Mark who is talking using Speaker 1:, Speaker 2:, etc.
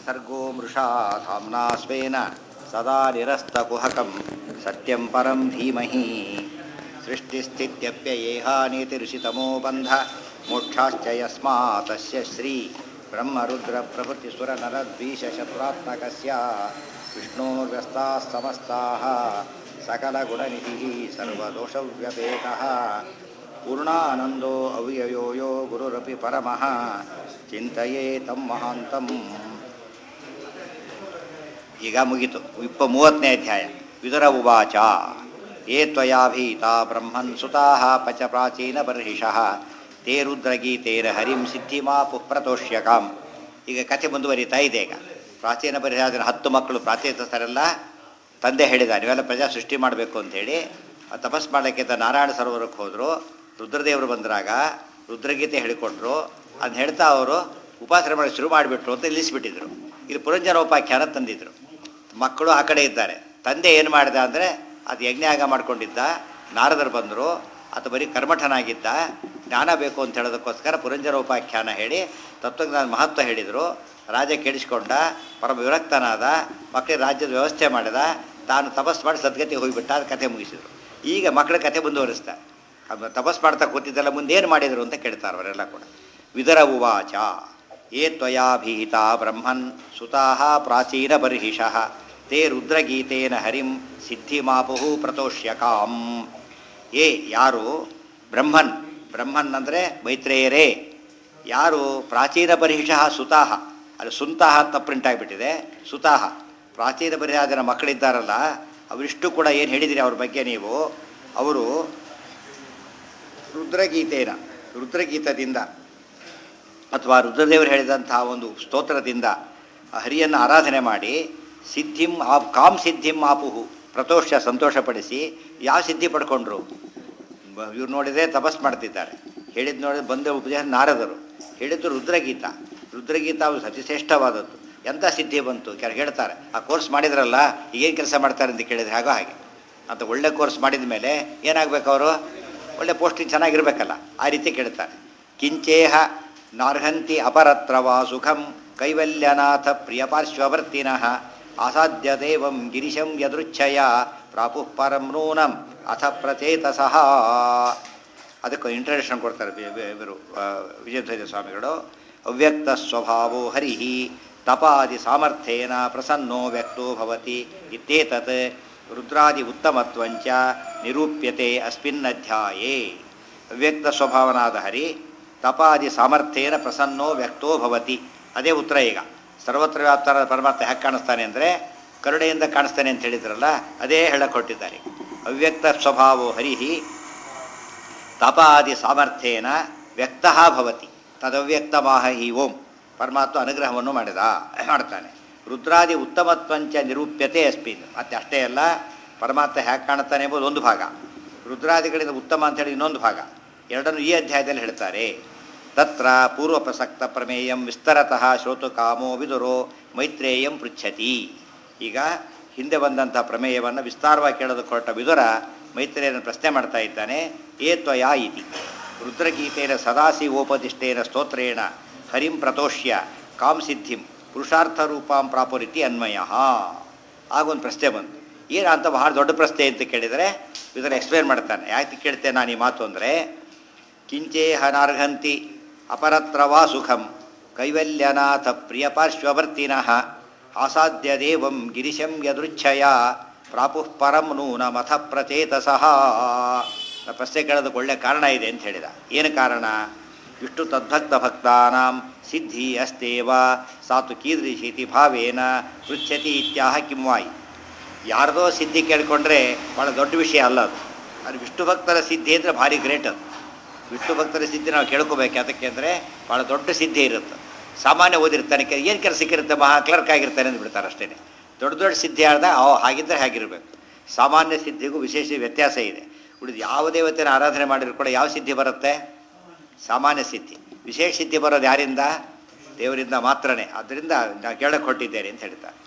Speaker 1: ಸರ್ಗೋ ಮೃಷಾ ಧಾಮ್ನಾ ಸ್ವೇನ ಸದಾ ನಿರಸ್ತಕುಹಕಂ ಸತ್ಯಂ ಪರಂ ಧೀಮಹಿ ಸೃಷ್ಟಿಸ್ಥಿತ್ಯಪ್ಯಯೇಹಾನೀತಿರುಷಿತಮೋ ಬಂಧ ಮೋಕ್ಷಾಶ್ಚ ಯಸ್ಮಾತಸ್ಯ ಶ್ರೀ ಬ್ರಹ್ಮರುದ್ರಪ್ರಭೃತಿಸುರನರದ್ವೀಷಶತ್ರಾತ್ಮಕಸ್ಯ ವಿಷ್ಣೋರ್ವ್ಯಸ್ತಾः ಸಮಸ್ತಾः सकलगुणनिधिः सर्वदोषव्यपेतः पूर्णानन्दो अव्ययो यो गुरुरपि परमः ಚಿಂತೆಯೇ ತಮ್ಮ ಮಹಾಂತಂ ಈಗ ಮುಗೀತು ಇಪ್ಪ ಮೂವತ್ತನೇ ಅಧ್ಯಾಯ ವಿದುರ ಉವಾಚ ಏ ತ್ವಯಾಭೀತ ಬ್ರಹ್ಮನ್ ಸುತಾಃ ಪಚ ಪ್ರಾಚೀನ ಬರ್ಹಿಷಃ ತೇ ರುದ್ರಗೀತೇರ ಹರಿಂ ಸಿದ್ಧಿಮಾ ಪುಪ್ರತೋಷ್ಯಕಾಂ ಈಗ ಕಥೆ ಮುಂದುವರಿತಾ ಇದೆ ಈಗ ಪ್ರಾಚೀನ ಪರಿಹಾರ ಹತ್ತು ಮಕ್ಕಳು ಪ್ರಾಚೀನಸ್ಥರೆಲ್ಲ ತಂದೆ ಹೇಳಿದ ನೀವೆಲ್ಲ ಪ್ರಜಾ ಸೃಷ್ಟಿ ಮಾಡಬೇಕು ಅಂಥೇಳಿ ತಪಸ್ ಮಾಡಲಿಕ್ಕೆ ಅಂತ ನಾರಾಯಣ ಸರೋವರಕ್ಕೆ ಹೋದರು ರುದ್ರದೇವರು ಬಂದಾಗ ರುದ್ರಗೀತೆ ಹೇಳಿಕೊಟ್ರು ಅದನ್ನ ಹೇಳ್ತಾ ಅವರು ಉಪಾಸನೆ ಮಾಡಿ ಶುರು ಮಾಡಿಬಿಟ್ರು ಅಂತ ನಿಲ್ಲಿಸ್ಬಿಟ್ಟಿದ್ರು ಇಲ್ಲಿ ಪುರಂಜನೋಪಾಖ್ಯಾನ ತಂದಿದ್ರು ಮಕ್ಕಳು ಆ ಕಡೆ ಇದ್ದಾರೆ ತಂದೆ ಏನು ಮಾಡಿದ ಅಂದರೆ ಅದು ಯಜ್ಞಾಗ ಮಾಡ್ಕೊಂಡಿದ್ದ ನಾರದರು ಬಂದರು ಆತ ಬರೀ ಕರ್ಮಠನಾಗಿದ್ದ ಜ್ಞಾನ ಬೇಕು ಅಂತ ಹೇಳೋದಕ್ಕೋಸ್ಕರ ಪುರಂಜನೋಪಾಖ್ಯಾನ ಹೇಳಿ ತತ್ವಜ್ಞಾನ ಮಹತ್ವ ಹೇಳಿದರು ರಾಜ ಕೇಳಿಸ್ಕೊಂಡ ಪರಮ ವಿರಕ್ತನಾದ ಮಕ್ಕಳಿಗೆ ರಾಜ್ಯದ ವ್ಯವಸ್ಥೆ ಮಾಡಿದ ತಾನು ತಪಸ್ ಮಾಡಿ ಸದ್ಗತಿ ಹೋಗಿಬಿಟ್ಟ ಅದು ಕಥೆ ಮುಗಿಸಿದರು ಈಗ ಮಕ್ಕಳ ಕಥೆ ಮುಂದುವರಿಸ್ತಾರೆ ಅದು ತಪಸ್ ಮಾಡ್ತಾ ಕೂತಿದ್ದಲ್ಲ ಮುಂದೆ ಏನು ಮಾಡಿದರು ಅಂತ ಕೇಳ್ತಾರೆ ಅವರೆಲ್ಲ ಕೂಡ ವಿದರ ಉವಾಚ ಏ ತ್ವಯಾಭೀತ ಬ್ರಹ್ಮನ್ ಸುತಾಃ ಪ್ರಾಚೀನ ಬರ್ಹಿಷಃ ತೇ ರುದ್ರಗೀತೇನ ಹರಿಂ ಸಿದ್ಧಿಮಾಪುಹು ಪ್ರತೋಷ್ಯಕಾಂ ಏ ಯಾರು ಬ್ರಹ್ಮನ್ ಬ್ರಹ್ಮನ್ ಅಂದರೆ ಮೈತ್ರೇಯರೇ ಯಾರು ಪ್ರಾಚೀನ ಬರ್ಹಿಷಃ ಸುತಾಹ ಅಲ್ಲಿ ಸುಂತಾಹ ಅಂತ ಪ್ರಿಂಟ್ ಆಗಿಬಿಟ್ಟಿದೆ ಸುತಾಹ ಪ್ರಾಚೀನ ಪರಿಹಾರ ಮಕ್ಕಳಿದ್ದಾರಲ್ಲ ಅವರಿಷ್ಟು ಕೂಡ ಏನು ಹೇಳಿದಿರಿ ಅವ್ರ ಬಗ್ಗೆ ನೀವು ಅವರು ರುದ್ರಗೀತೇನ ರುದ್ರಗೀತದಿಂದ ಅಥವಾ ರುದ್ರದೇವರು ಹೇಳಿದಂತಹ ಒಂದು ಸ್ತೋತ್ರದಿಂದ ಹರಿಯನ್ನು ಆರಾಧನೆ ಮಾಡಿ ಸಿದ್ಧಿಂ ಆ ಕಾಮ್ ಸಿದ್ಧಿಂ ಆಪುಹು ಪ್ರತೋಷ ಸಂತೋಷಪಡಿಸಿ ಯಾವ ಸಿದ್ಧಿ ಪಡ್ಕೊಂಡ್ರು ಬ- ಇವ್ರು ನೋಡಿದರೆ ತಪಸ್ ಮಾಡ್ತಿದ್ದಾರೆ ಹೇಳಿದ್ದು ನೋಡಿದ್ರೆ ಬಂದ ಉಪದೇಶ ನಾರದರು ಹೇಳಿದ್ದು ರುದ್ರಗೀತ ರುದ್ರಗೀತ ಅದು ಅತಿಶ್ರೇಷ್ಠವಾದದ್ದು ಎಂಥ ಸಿದ್ಧಿ ಬಂತು ಕೆಲವು ಹೇಳ್ತಾರೆ ಆ ಕೋರ್ಸ್ ಮಾಡಿದ್ರಲ್ಲ ಏನು ಕೆಲಸ ಮಾಡ್ತಾರೆ ಅಂತ ಕೇಳಿದ್ರೆ ಹಾಗೋ ಹಾಗೆ ಅಂತ ಒಳ್ಳೆ ಕೋರ್ಸ್ ಮಾಡಿದ ಮೇಲೆ ಏನಾಗಬೇಕು ಅವರು ಒಳ್ಳೆ ಪೋಸ್ಟಿಂಗ್ ಚೆನ್ನಾಗಿರ್ಬೇಕಲ್ಲ ಆ ರೀತಿ ಕೇಳ್ತಾರೆ ಕಿಂಚೇಹ ನಾರ್ಹಂತಿ ಅಪರತ್ರವಾ ಸುಖಂ ಕೈವಲ್ಯನಾಥ ಪ್ರಿಯಪಾರ್ಶ್ವವರ್ತಿನಃ ಅಸಾಧ್ಯ ದೇವಂ ಗಿರಿಶಂ ಯದೃಚ್ಛಯ ಪ್ರಾಪುಃ ಪರಂ ನೂನಂ ಅಥ ಪ್ರಚೇತಸಃ ಅದಕ್ಕೆ ಇಂಟ್ರಡಕ್ಷನ್ ಕೊಡ್ತಾರೆ ಬಿ- ಬಿ- ಇವರು ಆ, ವಿಜಯಧ್ವಜ ಸ್ವಾಮಿಗಳು ಅವ್ಯಕ್ತ ಸ್ವಭಾವೋ ಹರಿ ತಪಾದಿ ಸಾಮರ್ಥ್ಯೇನ ಪ್ರಸನ್ನೋ ವ್ಯಕ್ತೋ ಭವತಿ ಇತ್ಯೇತತ್ ರುದ್ರಾದಿ ಉತ್ತಮತ್ವಂಚ ನಿರೂಪ್ಯತೆ ಅಸ್ಮಿನ್ನಧ್ಯಾಯೇ ಅವ್ಯಕ್ತ ಸ್ವಭಾವನಾದ ಹರಿ ತಪಾದಿ ಸಾಮರ್ಥ್ಯೇನ ಪ್ರಸನ್ನೋ ವ್ಯಕ್ತೋ ಭವತಿ ಅದೇ ಉತ್ತರ ಈಗ ಸರ್ವತ್ರ ವ್ಯಾಪ್ತರ ಪರಮಾರ್ಥ ಹ್ಯಾಕೆ ಕಾಣಿಸ್ತಾನೆ ಅಂದರೆ ಕರುಣೆಯಿಂದ ಕಾಣಿಸ್ತಾನೆ ಅಂತ ಹೇಳಿದ್ರಲ್ಲ ಅದೇ ಹೇಳಕ್ಕೆ ಹೊರಟಿದ್ದಾರೆ ಅವ್ಯಕ್ತ ಸ್ವಭಾವೋ ಹರಿಹಿ ತಪಾದಿ ಸಾಮರ್ಥ್ಯೇನ ವ್ಯಕ್ತ ಭವತಿ ತದವ್ಯಕ್ತಮಾಹ ಹಿ ಓಂ ಪರಮಾತ್ಮ ಅನುಗ್ರಹವನ್ನು ಮಾಡಿದ ಮಾಡ್ತಾನೆ ರುದ್ರಾದಿ ಉತ್ತಮತ್ವಂಚ ನಿರೂಪ್ಯತೆ ಅಸ್ಮಿನ್ ಮತ್ತೆ ಅಷ್ಟೇ ಅಲ್ಲ ಪರಮಾತ್ಮ ಹ್ಯಾಕೆ ಕಾಣುತ್ತಾನೆ ಎಂಬುದು ಒಂದು ಭಾಗ ರುದ್ರಾದಿಗಳಿಂದ ಉತ್ತಮ ಅಂತೇಳಿ ಇನ್ನೊಂದು ಭಾಗ ಎರಡನ್ನು ಈ ಅಧ್ಯಾಯದಲ್ಲಿ ಹೇಳ್ತಾರೆ ತತ್ರ ಪೂರ್ವ ಪ್ರಸಕ್ತ ಪ್ರಮೇಯಂ ವಿಸ್ತರತಃ ಶ್ರೋತು ಕಾಮೋ ವಿದುರೋ ಮೈತ್ರೇಯಂ ಪೃಚ್ಛತಿ ಈಗ ಹಿಂದೆ ಬಂದಂಥ ಪ್ರಮೇಯವನ್ನು ವಿಸ್ತಾರವಾಗಿ ಕೇಳೋದಕ್ಕೆ ಹೊರಟ ವಿದುರ ಮೈತ್ರೇಯನ ಪ್ರಶ್ನೆ ಮಾಡ್ತಾ ಇದ್ದಾನೆ ಏ ತ್ವಯಾ ಇತಿ ರುದ್ರಗೀತೇನ ಸದಾಶಿವೋಪದಿಷ್ಟೇನ ಸ್ತೋತ್ರೇಣ ಹರಿಂ ಪ್ರತೋಷ್ಯ ಕಾಂ ಸಿದ್ಧಿಂ ಪುರುಷಾರ್ಥ ರೂಪಾಂ ಪ್ರಾಪುರಿತಿ ಅನ್ವಯ ಆಗೊಂದು ಪ್ರಶ್ನೆ ಬಂತು ಏನು ಅಂತ ಬಹಳ ದೊಡ್ಡ ಪ್ರಶ್ನೆ ಅಂತ ಕೇಳಿದರೆ ಇದರ ಎಕ್ಸ್ಪ್ಲೇನ್ ಮಾಡ್ತಾನೆ ಯಾಕೆ ಕೇಳ್ತೇನೆ ನಾನು ಈ ಮಾತು ಅಂದರೆ ಕಿಂಚೇಹನಾರ್ಹಂತಿ ಅಪರತ್ರವಾ ಸುಖಂ ಕೈವಲ್ಯನಾಥ ಪ್ರಿಯಪಾರ್ಶ್ವವರ್ತಿನಃ ಆಸಾದ್ಯ ದೇವಂ ಗಿರಿಶಂ ಯದೃಚ್ಛಯ ಪ್ರಾಪುಃ ಪರಂ ನೂನಮಥ ಪ್ರಚೇತಸಃ ಆ ಪ್ರಶ್ನೆ ಕೇಳೋದಕ್ಕೆ ಒಳ್ಳೆ ಕಾರಣ ಇದೆ ಅಂತ ಹೇಳಿದ ಏನು ಕಾರಣ ಇಷ್ಟು ತದ್ಭಕ್ತ ಭಕ್ತಾನಾಂ ಸಿದ್ಧಿ ಅಸ್ತೇವ ಸಾತು ಕೀದೃಶೀತಿ ಭಾವೇನ ಪೃಚ್ಛತಿ ಇತ್ಯಾಹ ಕಿಂವಾಯಿ ಯಾರ್ದೋ ಸಿದ್ಧಿ ಕೇಳಿಕೊಂಡ್ರೆ ಭಾಳ ದೊಡ್ಡ ವಿಷಯ ಅಲ್ಲ ಅದು ಅದು ವಿಷ್ಣು ಭಕ್ತರ ಸಿದ್ಧಿ ಅಂದರೆ ಭಾರಿ ಗ್ರೇಟ್ ಅದು ವಿಷ್ಣು ಭಕ್ತರ ಸಿದ್ಧಿ ನಾವು ಕೇಳ್ಕೋಬೇಕು ಅದಕ್ಕೆ ಅಂದರೆ ಭಾಳ ದೊಡ್ಡ ಸಿದ್ಧಿ ಇರುತ್ತೆ ಸಾಮಾನ್ಯ ಓದಿರ್ತಾನೆ ಏನು ಕೆಲಸ ಸಿಕ್ಕಿರುತ್ತೆ ಮಹಾ ಕ್ಲರ್ಕ್ ಆಗಿರ್ತಾನೆ ಅಂದ್ಬಿಡ್ತಾರೆ ಅಷ್ಟೇ ದೊಡ್ಡ ದೊಡ್ಡ ಸಿದ್ಧಿ ಆದ ಅವ ಹಾಗಿದ್ದರೆ ಹಾಗಿರಬೇಕು ಸಾಮಾನ್ಯ ಸಿದ್ಧಿಗೂ ವಿಶೇಷ ವ್ಯತ್ಯಾಸ ಇದೆ ಉಳಿದು ಯಾವ ದೇವತೆನ ಆರಾಧನೆ ಮಾಡಿದ್ರು ಕೂಡ ಯಾವ ಸಿದ್ಧಿ ಬರುತ್ತೆ ಸಾಮಾನ್ಯ ಸಿದ್ಧಿ ವಿಶೇಷ ಸಿದ್ಧಿ ಬರೋದು ಯಾರಿಂದ ದೇವರಿಂದ ಮಾತ್ರನೇ ಆದ್ದರಿಂದ ನಾನು ಕೇಳಕ್ಕೆ ಹೊಟ್ಟಿದ್ದೇನೆ ಅಂತ ಹೇಳ್ತಾರೆ